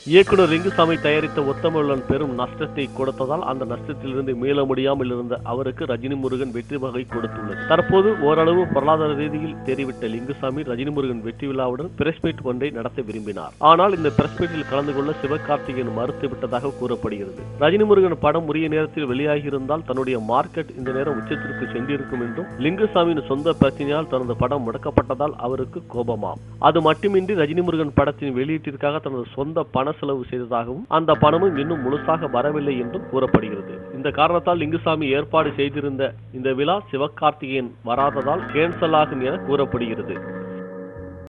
இயக்குனர் லிங்குசாமி தயாரித்த உத்தமவில்லன் பெரும் நஷ்டத்தை கொடுத்ததால் அந்த நஷ்டத்திலிருந்து மீள முடியாமல் இருந்த அவருக்கு ரஜினி முருகன் வெற்றி வகை கொடுத்துள்ளது தற்போது ஓரளவு பொருளாதார ரீதியில் தெரிவித்த லிங்குசாமி ரஜினி முருகன் வெற்றி விழாவுடன் பிரஸ் மீட் ஒன்றை நடத்த விரும்பினார் ஆனால் இந்த பிரஸ் மீட்டில் கலந்து கொள்ள சிவகார்த்திகேயன் மறுத்து விட்டதாக கூறப்படுகிறது ரஜினி முருகன் படம் உரிய நேரத்தில் வெளியாகியிருந்தால் தன்னுடைய மார்க்கெட் இந்த நேரம் உச்சத்திற்கு சென்றிருக்கும் என்றும் லிங்குசாமியின் சொந்த பிரச்சனையால் தனது படம் முடக்கப்பட்டதால் அவருக்கு கோபமாம் அது மட்டுமின்றி ரஜினி முருகன் படத்தின் வெளியீட்டிற்காக தனது சொந்த பண செலவு செய்ததாகவும் அந்த பணமும் இன்னும் முழுசாக வரவில்லை என்றும் கூறப்படுகிறது இந்த காரணத்தால் லிங்குசாமி ஏற்பாடு செய்திருந்த இந்த விழா சிவகார்த்திகேயன் வராததால் கேன்சல் ஆகும் என கூறப்படுகிறது